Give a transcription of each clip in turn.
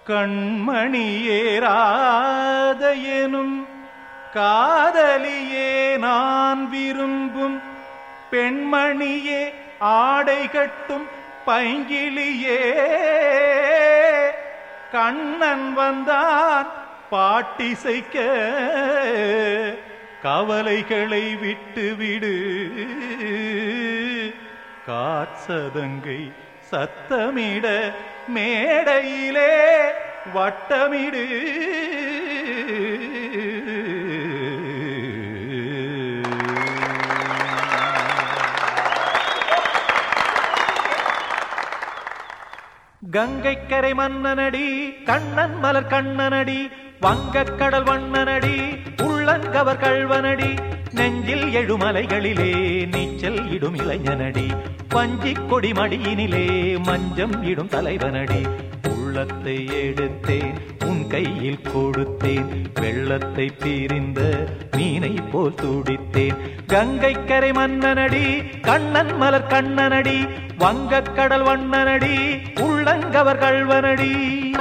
கண்மணியேராத எனும் காதலியே நான் விரும்பும் பெண்மணியே ஆடை கட்டும் பைங்கிளியே கண்ணன் வந்தான் பாட்டிசைக்க கவலைகளை விட்டு விடு காற்சதங்கை சத்தமிட மேடையிலே வட்டமிடு கங்கைக்கரை மன்னனடி கண்ணன் மலர் கண்ணனடி வங்கக் கடல் வண்ணனடி உள்ளங்கவர் கள்வனடி நெஞ்சில் எழுமலைகளிலே நீச்சல் இடும் இளைஞனடி வஞ்சிக் கொடி மடியினிலே மஞ்சம் இடும் தலைவனடி உள்ளத்தை எடுத்தேன் உன் கையில் கொடுத்தேன் வெள்ளத்தை பிரிந்த மீனை போல் துடித்தேன் கங்கைக்கரை மன்னனடி கண்ணன் மலர் கண்ணனடி வங்கக் கடல் வண்ணனடி உள்ளங்கவர் கள்வனடி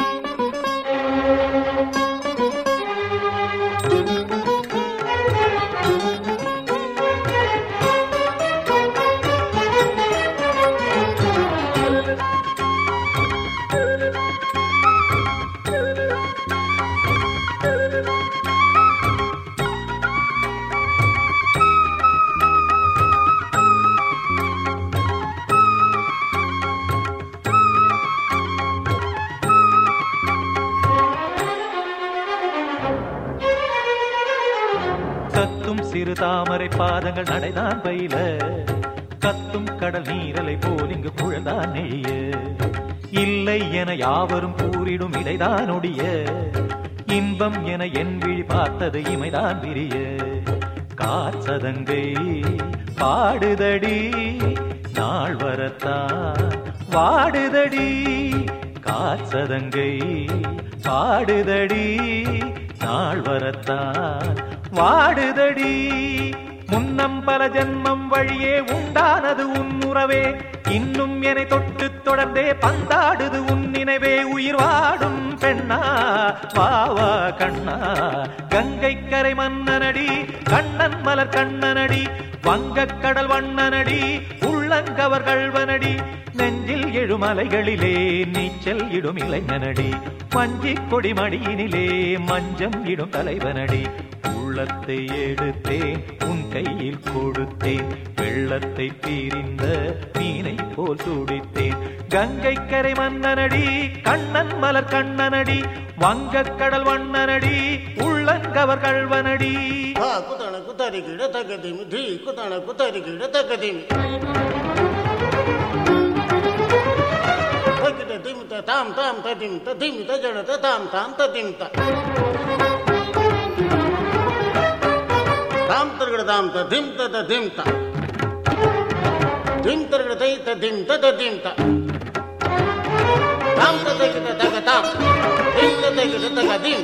கத்தும் சிறு தாமரை பாதங்கள் நடைதான் பயில கத்தும் கடல் நீரலை போல் இங்கு குழந்தான் நெய்ய இல்லை என யாவரும் கூறிடும் இடைதான் ஒடிய இன்பம் என என் விழி பார்த்தது இமைதான் விரிய காற்சதங்கை பாடுதடி நாள் வரத்தான் வாடுதடி காற்சதங்கை பாடுதடி நாள் வரத்தான் வாடுதடி முன்னம் பல ஜென்மம் வழியே உண்டானது உன் உறவே இன்னும் என்னை தொட்டு தொடர்ந்தே பந்தாடுது உன் நினைவே உயிர் வாடும் பெண்ணா வாவா கண்ணா கங்கை கரை மன்னனடி கண்ணன் மலர் கண்ணனடி வங்கக் கடல் வண்ணனடி உள்ளங்கவர் கள்வனடி நெஞ்சில் எழுமலைகளிலே நீச்சல் இடும் இளைஞனடி மஞ்சிக் கொடி மடியினிலே மஞ்சம் இடும் தலைவனடி உள்ளத்தை எடுத்தேன் உன் கையில் கொடுத்தேன் வெள்ளத்தை பிரிந்த மீனை போல் துடித்தேன் கங்கை கரை மன்னனடி கண்ணன் மலர் கண்ணனடி வங்கக் கடல் வண்ணனடி உள்ளங்கவர் கள்வனடி धा कुतण कुतारी गिड तगदिमि धी कुतण कुतारी गिड तगदिमि तगिड दिम त ताम ताम तदिम त दिम त जड त ताम ताम तदिम त ताम तरगड ताम त दिम त त दिम त दिम तरगड तै त दिम त त दिम त ताम त तगिड तग ताम दिम त तगिड तग दिम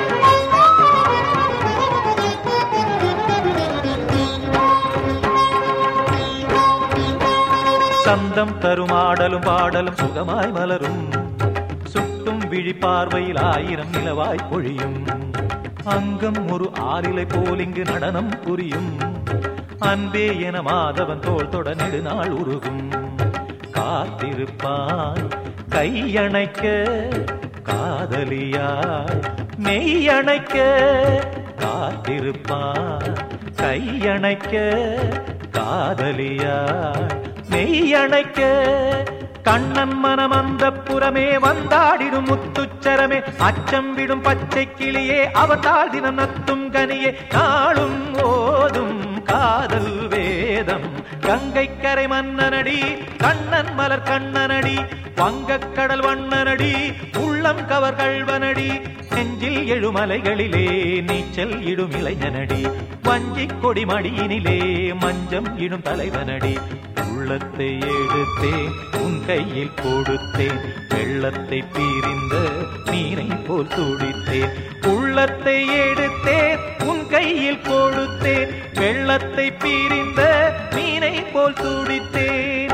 சந்தம் தரும் ஆடலும் பாடலும் சுகமாய் மலரும் சுட்டும் விழி பார்வையில் ஆயிரம் நிலவாய் பொழியும் அங்கம் ஒரு ஆறிலை போல் இங்கு நடனம் புரியும் அன்பே என மாதவன் தோள் தொட நெடுநாள் உருகும் காத்திருப்பான் கையணைக்க காதலியாய் மெய்யணைக்க காத்திருப்பான் கையணைக்க காதலியாய் மெய்யணைக்க கண்ணன் மனம் அந்த புறமே வந்தாடிடும் முத்துச்சரமே அச்சம் விடும் பச்சை கிளியே அவதால் தினம் நத்தும் கனியே நாளும் ஓதும் காதல் வேதம் கங்கை கரை மன்னனடி கண்ணன் மலர் கண்ணனடி வங்கக் கடல் வண்ணனடி உள்ளம் கவர் கள்வனடி நெஞ்சில் எழுமலைகளிலே நீச்சல் இடும் இளைஞனடி வஞ்சிக் கொடி மடியினிலே மஞ்சம் இடும் தலைவனடி உள்ளத்தை எடுத்தேன் உன் கையில் கொடுத்தேன் வெள்ளத்தை பிரிந்த மீனை போல் துடித்தேன் உள்ளத்தை எடுத்தேன் உன் கையில் கொடுத்தேன் வெள்ளத்தை பிரிந்த மீனை போல் துடித்தேன்